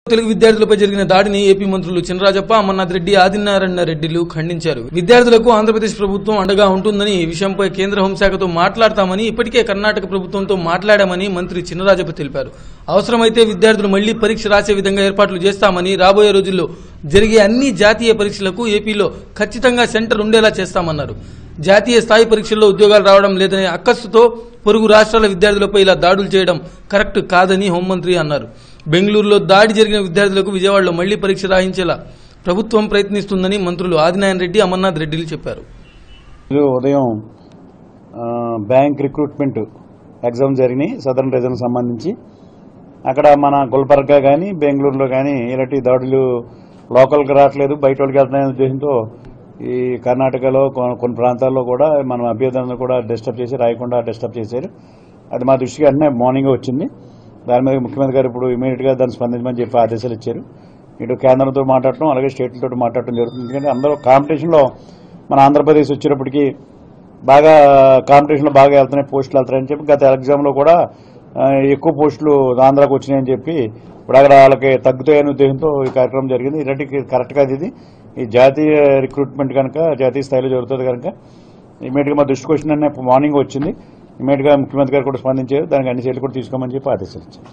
తెలుగు విద్యార్థులపై జరిగిన దాడిని ఏపీ మంత్రులు చినరాజప్ప అమర్నాథ్ రెడ్డి ఆదినారాయణ రెడ్డిలు ఖండించారు విద్యార్థులకు ఆంధ్రప్రదేశ్ ప్రభుత్వం అండగా ఉంటుందని ఈ విషయంపై కేంద్ర హోంశాఖతో మాట్లాడతామని ఇప్పటికే కర్ణాటక ప్రభుత్వంతో మాట్లాడామని మంత్రి చినరాజప్ప తెలిపారు అవసరమైతే విద్యార్థులు మళ్లీ పరీక్ష రాసే విధంగా ఏర్పాట్లు చేస్తామని రాబోయే రోజుల్లో జరిగే అన్ని జాతీయ పరీక్షలకు ఏపీలో ఖచ్చితంగా సెంటర్ ఉండేలా చేస్తామన్నారు జాతీయ స్థాయి పరీక్షల్లో ఉద్యోగాలు రావడం లేదనే అక్కస్సుతో పొరుగు రాష్ట్రాల విద్యార్థులపై ఇలా దాడులు చేయడం కరెక్ట్ కాదని హోంమంత్రి అన్నారు బెంగళూరులో దాడి జరిగిన విద్యార్థులకు విజయవాడలో మళ్లీ పరీక్ష రాయించేలా ప్రభుత్వం ప్రయత్నిస్తుందని మంత్రులు ఆదినారాయణ రెడ్డి అమర్నాథ్ రెడ్డిలు చెప్పారు ఈరోజు ఉదయం ఆ, బ్యాంక్ రిక్రూట్మెంట్ ఎగ్జామ్ జరిగినాయి సదరన్ రీజన్ సంబంధించి అక్కడ మన గుల్బర్గా కానీ బెంగళూరులో కానీ ఇలాంటి దాడులు లోకల్కి రావట్లేదు బయట వాళ్ళకి వెళ్తున్నాయనే ఉద్దేశంతో ఈ కర్ణాటకలో కొ- కొన్ని ప్రాంతాల్లో కూడా మనం అభ్యర్థులను కూడా డిస్టర్బ్ చేసి రాయకుండా డిస్టర్బ్ చేశారు అది మా దృష్టికి వెంటనే మార్నింగ్ వచ్చింది దాని మీద ముఖ్యమంత్రి గారు ఇప్పుడు ఇమీడియట్గా దాన్ని స్పందించమని చెప్పి ఆదేశాలు ఇచ్చారు ఇటు కేంద్రంతో మాట్లాడటం అలాగే స్టేట్లతో మాట్లాడటం జరుగుతుంది ఎందుకంటే అందరూ కాంపిటీషన్లో మన ఆంధ్రప్రదేశ్ వచ్చేటప్పటికి బాగా కాంపిటీషన్లో బాగా వెళ్తున్నాయి పోస్టులు వెళ్తున్నాయని చెప్పి గత ఎగ్జామ్లో కూడా ఆ, ఎక్కువ పోస్టులు ఆంధ్రాకు వచ్చినాయని చెప్పి ఇప్పుడు అక్కడ వాళ్ళకి తగ్గుతాయనే ఉద్దేశంతో ఈ కార్యక్రమం జరిగింది ఇలాంటి కరెక్ట్ కాదు ఇది ఈ జాతీయ రిక్రూట్మెంట్ కనుక జాతీయ స్థాయిలో జరుగుతుంది కనుక ఇమీడియట్గా మా దృష్టికి వచ్చిన మార్నింగ్ వచ్చింది ఇమీడియట్గా ముఖ్యమంత్రి గారు కూడా స్పందించారు దానికి అన్ని చర్యలు కూడా తీసుకోమని చెప్పి ఆదేశాలు ఇచ్చారు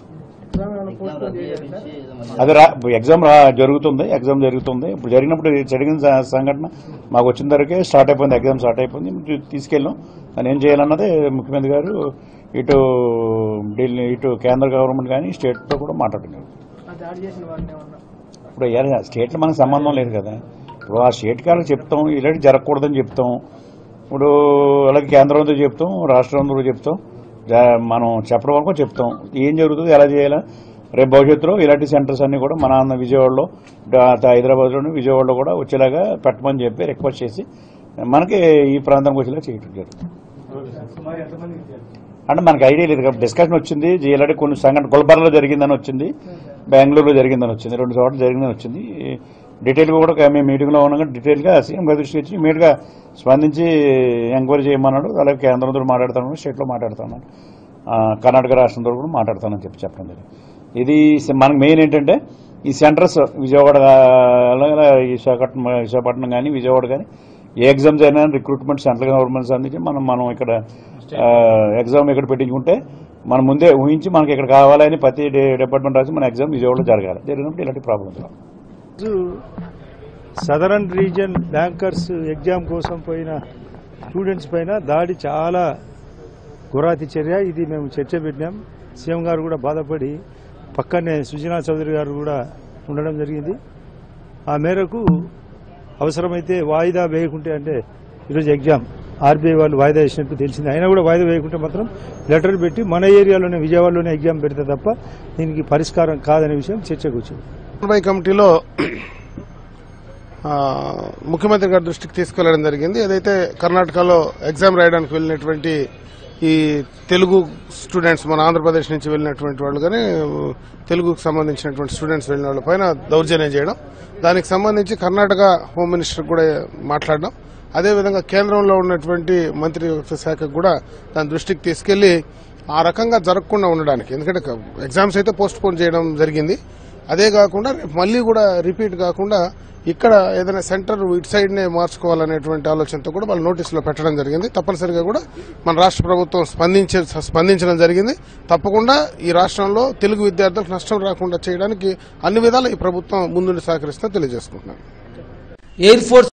అది రా ఎగ్జామ్ రా జరుగుతుంది ఎగ్జామ్ జరుగుతుంది ఇప్పుడు జరిగినప్పుడు జరిగిన స- సంఘటన మాకు వచ్చిన వరకే స్టార్ట్ అయిపోయింది ఎగ్జామ్ స్టార్ట్ అయిపోయింది ఇప్పుడు తీసుకెళ్ళాం దాన్ని ఏం చేయాలన్నది ముఖ్యమంత్రి గారు ఇటు ఢిల్లీ ఇటు కేంద్ర గవర్నమెంట్ కానీ స్టేట్తో కూడా మాట్లాడుతున్నారు ఇప్పుడు అయ్యారు స్టేట్లో మనకు సంబంధం లేదు కదా ఇప్పుడు ఆ స్టేట్ కాళ్ళకి చెప్తాం ఇలాంటి జరగకూడదని చెప్తాం ఇప్పుడు అలాగే కేంద్రంతో చెప్తాం రాష్ట్రంతో చెప్తాం జా- మనం చెప్పడం వరకు చెప్తాం ఏం జరుగుతుంది ఎలా చేయాలా రేపు భవిష్యత్తులో ఇలాంటి సెంటర్స్ అన్ని కూడా మన ఆంధ్ర విజయవాడలో డా- హైదరాబాద్లోని విజయవాడలో కూడా వచ్చేలాగా పెట్టమని చెప్పి రిక్వెస్ట్ చేసి మనకి ఈ ప్రాంతానికి వచ్చేలా చేయటం జరుగుతుంది అంటే మనకి ఐడియా లేదు కాబట్టి డిస్కషన్ వచ్చింది ఇలాంటి కొన్ని సంఘటన గుల్బర్లో జరిగిందని వచ్చింది బెంగళూరులో జరిగిందని వచ్చింది రెండు చోట్ల జరిగిందని వచ్చింది డీటెయిల్గా కూడా మేము మీటింగ్లో ఉన్నాగా డీటెయిల్గా సీఎం గారి దృష్టికి వచ్చి ఇమీడియట్గా స్పందించి ఎంక్వైరీ చేయమన్నాడు అలాగే కేంద్రంతో మాట్లాడుతాను స్టేట్లో మాట్లాడుతున్నాను కర్ణాటక రాష్ట్రంతో కూడా మాట్లాడతానని చెప్పి చెప్పడం జరిగింది ఇది స- మనకు మెయిన్ ఏంటంటే ఈ సెంటర్స్ విజయవాడ అలాగే విశాఖపట్నం విశాఖపట్నం కానీ విజయవాడ కానీ ఏ ఎగ్జామ్స్ అయినా రిక్రూట్మెంట్ సెంట్రల్ గవర్నమెంట్ అందించి మనం మనం ఇక్కడ ఆ, ఎగ్జామ్ ఇక్కడ పెట్టించుకుంటే మనం ముందే ఊహించి మనకి ఇక్కడ కావాలని ప్రతి డి- డిపార్ట్మెంట్ రాసి మన ఎగ్జామ్ విజయవాడలో జరగాలి జరిగినప్పుడు ఇలాంటి ప్రాబ్లమ్స్ రావు రోజు సదరన్ రీజన్ బ్యాంకర్స్ ఎగ్జామ్ కోసం పోయిన స్టూడెంట్స్ పైన దాడి చాలా గురాతి చర్య ఇది మేము చర్చ పెట్టినాం సీఎం గారు కూడా బాధపడి పక్కనే సుజనా చౌదరి గారు కూడా ఉండడం జరిగింది ఆ మేరకు అవసరమైతే వాయిదా వేయకుంటే అంటే ఈరోజు ఎగ్జామ్ ఆర్బీఐ వాళ్ళు వాయిదా వేసినట్టు తెలిసింది అయినా కూడా వాయిదా వేయకుంటే మాత్రం లెటర్ పెట్టి మన ఏరియాలోనే విజయవాడలోనే ఎగ్జామ్ పెడితే తప్ప దీనికి పరిష్కారం కాదనే విషయం చర్చకు వచ్చింది సమన్వయ కమిటీలో ఆ, ముఖ్యమంత్రి గారి దృష్టికి తీసుకెళ్లడం జరిగింది ఏదైతే కర్ణాటకలో ఎగ్జామ్ రాయడానికి వెళ్ళినటువంటి ఈ తెలుగు స్టూడెంట్స్ మన ఆంధ్రప్రదేశ్ నుంచి వెళ్ళినటువంటి వాళ్ళు కానీ తెలుగుకు సంబంధించినటువంటి స్టూడెంట్స్ వెళ్ళిన వాళ్ళ పైన దౌర్జన్యం చేయడం దానికి సంబంధించి కర్ణాటక హోమ్ మినిస్టర్ కూడా మాట్లాడడం అదేవిధంగా కేంద్రంలో ఉన్నటువంటి మంత్రిత్వ శాఖకు కూడా దాని దృష్టికి తీసుకెళ్లి ఆ రకంగా జరగకుండా ఉండడానికి ఎందుకంటే ఎగ్జామ్స్ అయితే పోస్ట్ పోన్ చేయడం జరిగింది అదే కాకుండా రేపు మళ్ళీ కూడా రిపీట్ కాకుండా ఇక్కడ ఏదైనా సెంటర్ ఇటు సైడ్ నే మార్చుకోవాలనేటువంటి ఆలోచనతో కూడా వాళ్ళు నోటీసులో పెట్టడం జరిగింది తప్పనిసరిగా కూడా మన రాష్ట్ర ప్రభుత్వం స్పందించే స్పందించడం జరిగింది తప్పకుండా ఈ రాష్ట్రంలో తెలుగు విద్యార్థులకు నష్టం రాకుండా చేయడానికి అన్ని విధాలా ఈ ప్రభుత్వం ముందుండి సహకరిస్తా తెలియజేసుకుంటున్నాను ఎయిర్ ఫోర్స్